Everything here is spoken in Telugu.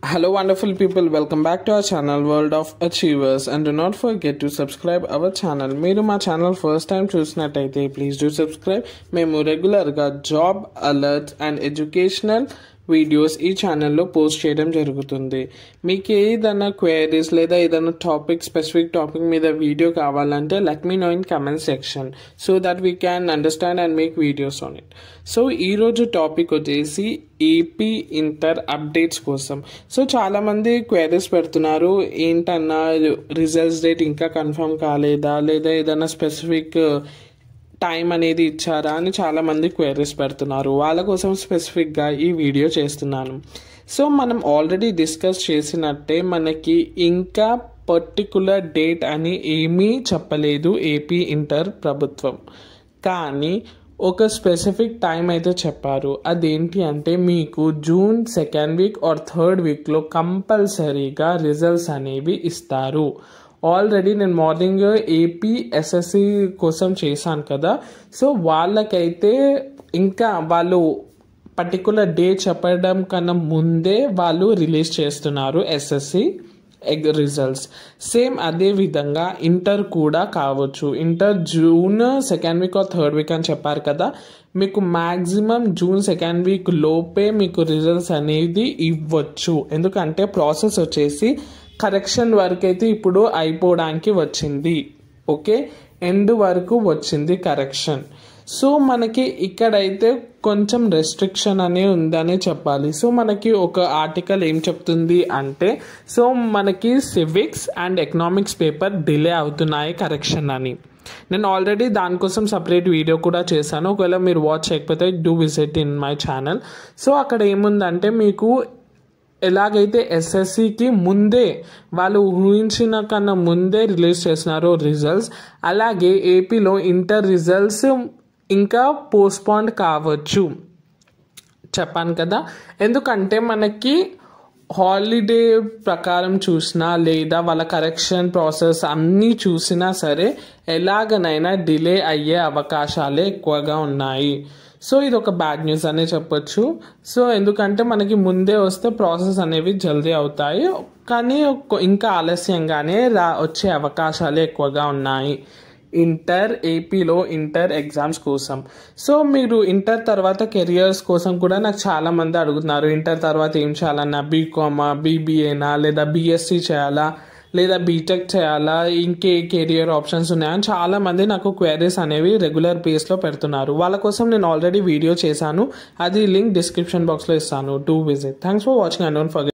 Hello, wonderful people. Welcome back to our channel, World of Achievers. And do not forget to subscribe our channel. మీరు మా ఛానల్ ఫస్ట్ టైం చూసినట్టయితే ప్లీజ్ డూ సబ్స్క్రైబ్ మేము రెగ్యులర్గా job alerts and educational videos ఈ ఛానల్లో పోస్ట్ చేయడం జరుగుతుంది మీకు ఏదైనా క్వైరీస్ లేదా ఏదైనా టాపిక్ స్పెసిఫిక్ టాపిక్ మీద వీడియో కావాలంటే let me know in comment section so that we can understand and make videos on it so ఈరోజు టాపిక్ వచ్చేసి ఏపీ ఇంటర్ అప్డేట్స్ కోసం సో చాలామంది క్వైరీస్ పెడుతున్నారు ఏంటన్నా రిజల్ట్స్ డేట్ ఇంకా కన్ఫర్మ్ కాలేదా లేదా ఏదైనా స్పెసిఫిక్ టైం అనేది ఇచ్చారా అని చాలామంది క్వైరీస్ పెడుతున్నారు వాళ్ళ కోసం స్పెసిఫిక్గా ఈ వీడియో చేస్తున్నాను సో మనం ఆల్రెడీ డిస్కస్ చేసినట్టే మనకి ఇంకా పర్టికులర్ డేట్ అని ఏమీ చెప్పలేదు ఏపీ ఇంటర్ ప్రభుత్వం కానీ ఒక స్పెసిఫిక్ టైం అయితే చెప్పారు అదేంటి అంటే మీకు June second week or third వీక్లో కంపల్సరీగా రిజల్ట్స్ అనేవి ఇస్తారు ఆల్రెడీ నేను మార్నింగ్ ఏపీ ఎస్ఎస్సి కోసం చేశాను కదా సో వాళ్ళకైతే ఇంకా వాళ్ళు పర్టికులర్ డే చెప్పడం కన్నా ముందే వాళ్ళు రిలీజ్ చేస్తున్నారు ఎస్ఎస్సి ఎగ్ రిజల్ట్స్ సేమ్ అదే విధంగా ఇంటర్ కూడా కావచ్చు inter June second week or third week అని చెప్పారు కదా మీకు మ్యాక్సిమం జూన్ సెకండ్ వీక్ లోపే మీకు రిజల్ట్స్ అనేది ఇవ్వచ్చు ఎందుకంటే ప్రాసెస్ వచ్చేసి కరెక్షన్ వరకు అయితే ఇప్పుడు అయిపోవడానికి వచ్చింది ఓకే ఎండ్ వరకు వచ్చింది కరెక్షన్ సో మనకి ఇక్కడైతే కొంచెం రెస్ట్రిక్షన్ అనే ఉందని చెప్పాలి సో మనకి ఒక ఆర్టికల్ ఏం చెప్తుంది అంటే సో మనకి civics and economics paper delay అవుతున్నాయి కరెక్షన్ అని నేను ఆల్రెడీ దానికోసం సపరేట్ వీడియో కూడా చేశాను ఒకవేళ మీరు వాచ్ చేయకపోతే do visit in my channel so అక్కడ ఏముందంటే మీకు ఎలాగైతే ఎస్ఎస్సికి ముందే వాళ్ళు ఊహించిన కన్నా ముందే రిలీజ్ చేసినారో రిజల్ట్స్ అలాగే ఏపీలో ఇంటర్ రిజల్ట్స్ ఇంకా పోస్ట్పోన్ కావచ్చు చెప్పాను కదా ఎందుకంటే మనకి హాలిడే ప్రకారం చూసినా లేదా వాళ్ళ కరెక్షన్ ప్రాసెస్ అన్నీ చూసినా సరే ఎలాగనైనా డిలే అయ్యే అవకాశాలే ఎక్కువగా ఉన్నాయి సో ఇది ఒక బ్యాడ్ న్యూస్ అనే చెప్పొచ్చు సో ఎందుకంటే మనకి ముందే వస్తే ప్రాసెస్ అనేవి జల్దీ అవుతాయి కానీ ఇంకా ఆలస్యంగానే రా వచ్చే అవకాశాలు ఎక్కువగా ఉన్నాయి ఇంటర్ ఏపీలో ఇంటర్ ఎగ్జామ్స్ కోసం సో మీరు ఇంటర్ తర్వాత కెరియర్స్ కోసం కూడా నాకు చాలా మంది అడుగుతున్నారు ఇంటర్ తర్వాత ఏం చేయాలన్నా బీకామా బీబీఏనా లేదా బీఎస్సీ చేయాలా లేదా బీటెక్ చేయాలా ఇంకే కెరియర్ ఆప్షన్స్ ఉన్నాయని చాలా మంది నాకు క్వైరీస్ అనేవి రెగ్యులర్ బేస్లో పెడుతున్నారు వాళ్ళ కోసం నేను ఆల్రెడీ వీడియో చేశాను అది లింక్ డిస్క్రిప్షన్ బాక్స్లో ఇస్తాను to visit thanks for watching and don't forget